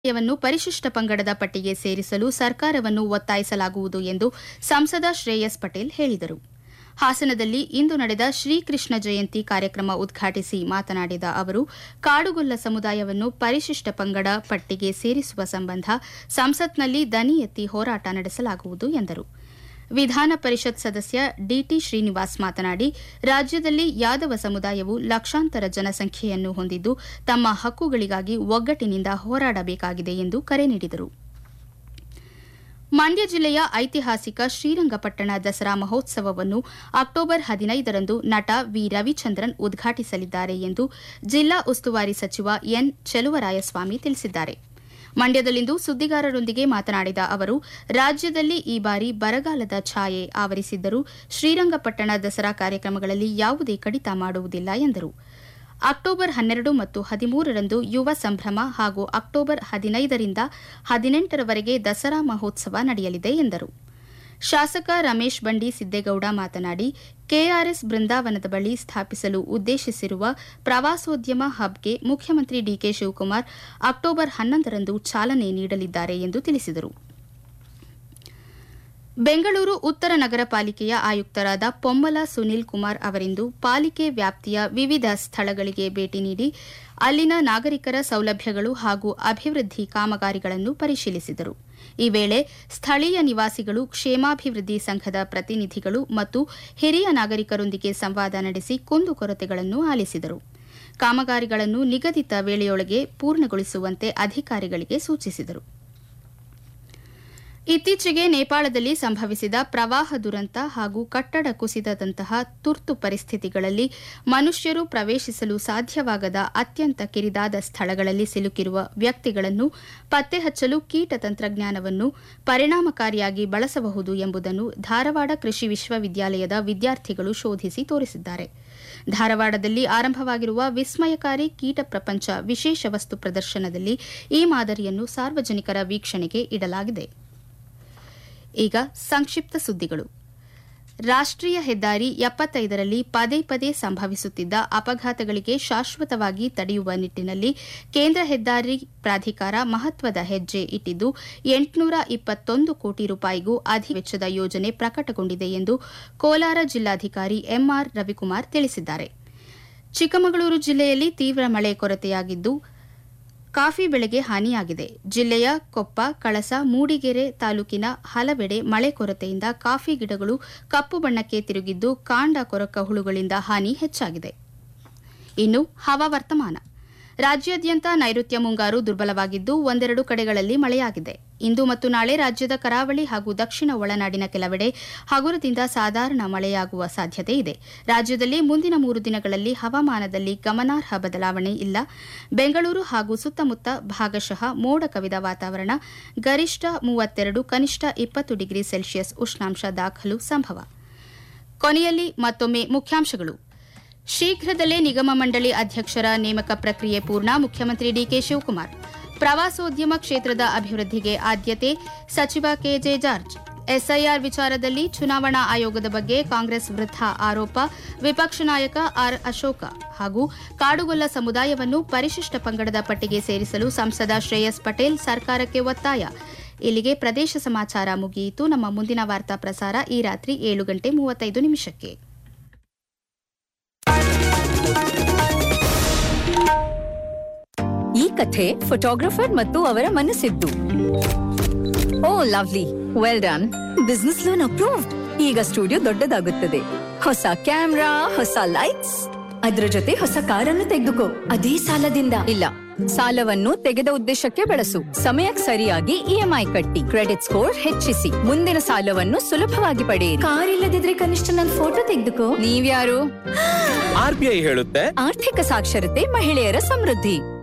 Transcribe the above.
ಯನ್ನು ಪರಿಶಿಷ್ಟ ಪಂಗಡದ ಪಟ್ಟಿಗೆ ಸೇರಿಸಲು ಸರ್ಕಾರವನ್ನು ಒತ್ತಾಯಿಸಲಾಗುವುದು ಎಂದು ಸಂಸದ ಶ್ರೇಯಸ್ ಪಟೇಲ್ ಹೇಳಿದರು ಹಾಸನದಲ್ಲಿ ಇಂದು ನಡೆದ ಶ್ರೀಕೃಷ್ಣ ಜಯಂತಿ ಕಾರ್ಯಕ್ರಮ ಉದ್ಘಾಟಿಸಿ ಮಾತನಾಡಿದ ಅವರು ಕಾಡುಗೊಲ್ಲ ಸಮುದಾಯವನ್ನು ಪರಿಶಿಷ್ಟ ಪಂಗಡ ಪಟ್ಟಿಗೆ ಸೇರಿಸುವ ಸಂಬಂಧ ಸಂಸತ್ನಲ್ಲಿ ದನಿ ಎತ್ತಿ ಹೋರಾಟ ನಡೆಸಲಾಗುವುದು ಎಂದರು ವಿಧಾನ ಪರಿಷತ್ ಸದಸ್ಯ ಡಿಟಿ ಶ್ರೀನಿವಾಸ್ ಮಾತನಾಡಿ ರಾಜ್ಯದಲ್ಲಿ ಯಾದವ ಸಮುದಾಯವು ಲಕ್ಷಾಂತರ ಜನಸಂಖ್ಯೆಯನ್ನು ಹೊಂದಿದ್ದು ತಮ್ಮ ಹಕ್ಕುಗಳಿಗಾಗಿ ಒಗ್ಗಟ್ಟಿನಿಂದ ಹೋರಾಡಬೇಕಾಗಿದೆ ಎಂದು ಕರೆ ನೀಡಿದರು ಮಂಡ್ಯ ಜಿಲ್ಲೆಯ ಐತಿಹಾಸಿಕ ಶ್ರೀರಂಗಪಟ್ಟಣ ದಸರಾ ಮಹೋತ್ಸವವನ್ನು ಅಕ್ಟೋಬರ್ ಹದಿನೈದರಂದು ನಟ ವಿ ರವಿಚಂದ್ರನ್ ಉದ್ಘಾಟಿಸಲಿದ್ದಾರೆ ಎಂದು ಜಿಲ್ಲಾ ಉಸ್ತುವಾರಿ ಸಚಿವ ಎನ್ ಚೆಲುವರಾಯಸ್ವಾಮಿ ತಿಳಿಸಿದ್ದಾರೆ ಮಂಡ್ಯದಲ್ಲಿಂದು ಸುದ್ದಿಗಾರರೊಂದಿಗೆ ಮಾತನಾಡಿದ ಅವರು ರಾಜ್ಯದಲ್ಲಿ ಈ ಬಾರಿ ಬರಗಾಲದ ಛಾಯೆ ಆವರಿಸಿದ್ದರೂ ಶ್ರೀರಂಗಪಟ್ಟಣ ದಸರಾ ಕಾರ್ಯಕ್ರಮಗಳಲ್ಲಿ ಯಾವುದೇ ಕಡಿತ ಮಾಡುವುದಿಲ್ಲ ಎಂದರು ಅಕ್ಟೋಬರ್ ಹನ್ನೆರಡು ಮತ್ತು ಹದಿಮೂರರಂದು ಯುವ ಸಂಭ್ರಮ ಹಾಗೂ ಅಕ್ಟೋಬರ್ ಹದಿನೈದರಿಂದ ಹದಿನೆಂಟರವರೆಗೆ ದಸರಾ ಮಹೋತ್ಸವ ನಡೆಯಲಿದೆ ಎಂದರು ಶಾಸಕ ರಮೇಶ್ ಬಂಡಿ ಸಿದ್ದೇಗೌಡ ಮಾತನಾಡಿ ಕೆಆರ್ಎಸ್ ಬೃಂದಾವನದ ಬಳಿ ಸ್ಥಾಪಿಸಲು ಉದ್ದೇಶಿಸಿರುವ ಪ್ರವಾಸೋದ್ಯಮ ಹಬ್ಗೆ ಮುಖ್ಯಮಂತ್ರಿ ಡಿಕೆ ಶಿವಕುಮಾರ್ ಅಕ್ಟೋಬರ್ ಹನ್ನೊಂದರಂದು ಚಾಲನೆ ನೀಡಲಿದ್ದಾರೆ ಎಂದು ತಿಳಿಸಿದರು ಬೆಂಗಳೂರು ಉತ್ತರ ನಗರ ಪಾಲಿಕೆಯ ಆಯುಕ್ತರಾದ ಪೊಮ್ಮಲ ಸುನೀಲ್ ಕುಮಾರ್ ಅವರಿಂದು ಪಾಲಿಕೆ ವ್ಯಾಪ್ತಿಯ ವಿವಿಧ ಸ್ಥಳಗಳಿಗೆ ಭೇಟಿ ನೀಡಿ ಅಲ್ಲಿನ ನಾಗರಿಕರ ಸೌಲಭ್ಯಗಳು ಹಾಗೂ ಅಭಿವೃದ್ಧಿ ಕಾಮಗಾರಿಗಳನ್ನು ಪರಿಶೀಲಿಸಿದರು ಈ ವೇಳೆ ಸ್ಥಳೀಯ ನಿವಾಸಿಗಳು ಕ್ಷೇಮಾಭಿವೃದ್ಧಿ ಸಂಘದ ಪ್ರತಿನಿಧಿಗಳು ಮತ್ತು ಹಿರಿಯ ನಾಗರಿಕರೊಂದಿಗೆ ಸಂವಾದ ನಡೆಸಿ ಕುಂದುಕೊರತೆಗಳನ್ನು ಆಲಿಸಿದರು ಕಾಮಗಾರಿಗಳನ್ನು ನಿಗದಿತ ವೇಳೆಯೊಳಗೆ ಪೂರ್ಣಗೊಳಿಸುವಂತೆ ಅಧಿಕಾರಿಗಳಿಗೆ ಸೂಚಿಸಿದರು ಇತ್ತೀಚೆಗೆ ನೇಪಾಳದಲ್ಲಿ ಸಂಭವಿಸಿದ ಪ್ರವಾಹ ದುರಂತ ಹಾಗೂ ಕಟ್ಟಡ ಕುಸಿತದಂತಹ ತುರ್ತು ಪರಿಸ್ಥಿತಿಗಳಲ್ಲಿ ಮನುಷ್ಯರು ಪ್ರವೇಶಿಸಲು ಸಾಧ್ಯವಾಗದ ಅತ್ಯಂತ ಕಿರಿದಾದ ಸ್ಥಳಗಳಲ್ಲಿ ಸಿಲುಕಿರುವ ವ್ಯಕ್ತಿಗಳನ್ನು ಪತ್ತೆ ಹಚ್ಚಲು ಕೀಟ ತಂತ್ರಜ್ಞಾನವನ್ನು ಪರಿಣಾಮಕಾರಿಯಾಗಿ ಬಳಸಬಹುದು ಎಂಬುದನ್ನು ಧಾರವಾಡ ಕೃಷಿ ವಿಶ್ವವಿದ್ಯಾಲಯದ ವಿದ್ಯಾರ್ಥಿಗಳು ಶೋಧಿಸಿ ತೋರಿಸಿದ್ದಾರೆ ಧಾರವಾಡದಲ್ಲಿ ಆರಂಭವಾಗಿರುವ ವಿಸ್ಮಯಕಾರಿ ಕೀಟ ಪ್ರಪಂಚ ವಿಶೇಷ ವಸ್ತು ಪ್ರದರ್ಶನದಲ್ಲಿ ಈ ಮಾದರಿಯನ್ನು ಸಾರ್ವಜನಿಕರ ವೀಕ್ಷಣೆಗೆ ಇಡಲಾಗಿದೆ ಈಗ ಸಂಕ್ಷಿಪ್ತ ಸುದ್ದಿಗಳು ರಾಷ್ಟ್ರೀಯ ಹೆದ್ದಾರಿ ಎಪ್ಪತ್ತೈದರಲ್ಲಿ ಪದೇ ಪದೇ ಸಂಭವಿಸುತ್ತಿದ್ದ ಅಪಘಾತಗಳಿಗೆ ಶಾಶ್ವತವಾಗಿ ತಡೆಯುವ ನಿಟ್ಟಿನಲ್ಲಿ ಕೇಂದ್ರ ಹೆದ್ದಾರಿ ಪ್ರಾಧಿಕಾರ ಮಹತ್ವದ ಹೆಜ್ಜೆ ಇಟ್ಟಿದ್ದು ಎಂಟುನೂರ ಇಪ್ಪತ್ತೊಂದು ಕೋಟಿ ರೂಪಾಯಿಗೂ ಅಧಿಕ ವೆಚ್ಚದ ಯೋಜನೆ ಪ್ರಕಟಗೊಂಡಿದೆ ಎಂದು ಕೋಲಾರ ಜಿಲ್ಲಾಧಿಕಾರಿ ಎಂಆರ್ ರವಿಕುಮಾರ್ ತಿಳಿಸಿದ್ದಾರೆ ಚಿಕ್ಕಮಗಳೂರು ಜಿಲ್ಲೆಯಲ್ಲಿ ತೀವ್ರ ಮಳೆ ಕೊರತೆಯಾಗಿದ್ದು ಕಾಫಿ ಬೆಳೆಗೆ ಹಾನಿಯಾಗಿದೆ ಜಿಲ್ಲೆಯ ಕೊಪ್ಪ ಕಳಸ ಮೂಡಿಗೆರೆ ತಾಲೂಕಿನ ಹಲವೆಡೆ ಮಳೆ ಕೊರತೆಯಿಂದ ಕಾಫಿ ಗಿಡಗಳು ಕಪ್ಪು ಬಣ್ಣಕ್ಕೆ ತಿರುಗಿದ್ದು ಕಾಂಡ ಕೊರಕ ಹುಳುಗಳಿಂದ ಹಾನಿ ಹೆಚ್ಚಾಗಿದೆ ಇನ್ನು ಹವಾವರ್ತಮಾನ ರಾಜ್ಯಾದ್ಯಂತ ನೈಋತ್ಯ ಮುಂಗಾರು ದುರ್ಬಲವಾಗಿದ್ದು ಒಂದೆರಡು ಕಡೆಗಳಲ್ಲಿ ಮಳೆಯಾಗಿದೆ ಇಂದು ಮತ್ತು ನಾಳೆ ರಾಜ್ಯದ ಕರಾವಳಿ ಹಾಗೂ ದಕ್ಷಿಣ ಒಳನಾಡಿನ ಕೆಲವೆಡೆ ಹಗುರದಿಂದ ಸಾಧಾರಣ ಮಳೆಯಾಗುವ ಸಾಧ್ಯತೆ ಇದೆ ರಾಜ್ಯದಲ್ಲಿ ಮುಂದಿನ ಮೂರು ದಿನಗಳಲ್ಲಿ ಹವಾಮಾನದಲ್ಲಿ ಗಮನಾರ್ಹ ಬದಲಾವಣೆ ಇಲ್ಲ ಬೆಂಗಳೂರು ಹಾಗೂ ಸುತ್ತಮುತ್ತ ಭಾಗಶಃ ಮೋಡ ಕವಿದ ವಾತಾವರಣ ಗರಿಷ್ಠ ಮೂವತ್ತೆರಡು ಕನಿಷ್ಠ ಇಪ್ಪತ್ತು ಡಿಗ್ರಿ ಸೆಲ್ಸಿಯಸ್ ಉಷ್ಣಾಂಶ ದಾಖಲು ಸಂಭವ ಕೊನೆಯಲ್ಲಿ ಮತ್ತೊಮ್ಮೆ ಮುಖ್ಯಾಂಶಗಳು ಶೀಘ್ರದಲ್ಲೇ ನಿಗಮ ಮಂಡಳಿ ಅಧ್ಯಕ್ಷರ ನೇಮಕ ಪ್ರಕ್ರಿಯೆ ಪೂರ್ಣ ಮುಖ್ಯಮಂತ್ರಿ ಡಿಕೆ ಶಿವಕುಮಾರ್ ಪ್ರವಾಸೋದ್ಯಮ ಕ್ಷೇತ್ರದ ಅಭಿವೃದ್ಧಿಗೆ ಆದ್ಯತೆ ಸಚಿವ ಕೆಜೆ ಜಾರ್ಜ್ ಎಸ್ಐಆರ್ ವಿಚಾರದಲ್ಲಿ ಚುನಾವಣಾ ಆಯೋಗದ ಬಗ್ಗೆ ಕಾಂಗ್ರೆಸ್ ವೃದ್ಧ ಆರೋಪ ವಿಪಕ್ಷ ನಾಯಕ ಆರ್ ಅಶೋಕ ಹಾಗೂ ಕಾಡುಗೊಲ್ಲ ಸಮುದಾಯವನ್ನು ಪರಿಶಿಷ್ಟ ಪಂಗಡದ ಪಟ್ಟಿಗೆ ಸೇರಿಸಲು ಸಂಸದ ಶ್ರೇಯಸ್ ಪಟೇಲ್ ಸರ್ಕಾರಕ್ಕೆ ಒತ್ತಾಯ ಇಲ್ಲಿಗೆ ಪ್ರದೇಶ ಸಮಾಚಾರ ಮುಗಿಯಿತು ನಮ್ಮ ಮುಂದಿನ ವಾರ್ತಾ ಪ್ರಸಾರ ಈ ರಾತ್ರಿ ಏಳು ಗಂಟೆ ಮೂವತ್ತೈದು ನಿಮಿಷಕ್ಕೆ ಈ ಕಥೆ ಫೋಟೋಗ್ರಫರ್ ಮತ್ತು ಅವರ ಮನಸ್ಸಿದ್ದು oh lovely well done business loan approve ಈಗ ಸ್ಟುಡಿಯೋ ದೊಡ್ಡದಾಗುತ್ತದೆ ಹೊಸ ಕ್ಯಾಮ್ರಾ ಹೊಸ ಲೈಟ್ಸ್ ಅದ್ರ ಜೊತೆ ಹೊಸ ಕಾರನ್ನು ತೆಗೆದುಕೋ ಅದೇ ಸಾಲದಿಂದ ಇಲ್ಲ ಸಾಲವನ್ನು ತೆಗೆದ ಉದ್ದೇಶಕ್ಕೆ ಬಳಸು ಸಮಯಕ್ಕೆ ಸರಿಯಾಗಿ ಇಎಂಐ ಕಟ್ಟಿ ಕ್ರೆಡಿಟ್ ಸ್ಕೋರ್ ಹೆಚ್ಚಿಸಿ ಮುಂದಿನ ಸಾಲವನ್ನು ಸುಲಭವಾಗಿ ಪಡೆಯಿರಿ ಕಾರ್ ಇಲ್ಲದಿದ್ರೆ ಕನಿಷ್ಠ ನನ್ನ ಫೋಟೋ ತೆಗೆದುಕೋ ನೀವ್ಯಾರು ಆರ್ ಬಿ ಐ ಹೇಳುತ್ತೆ ಆರ್ಥಿಕ ಸಾಕ್ಷರತೆ ಮಹಿಳೆಯರ ಸಮೃದ್ಧಿ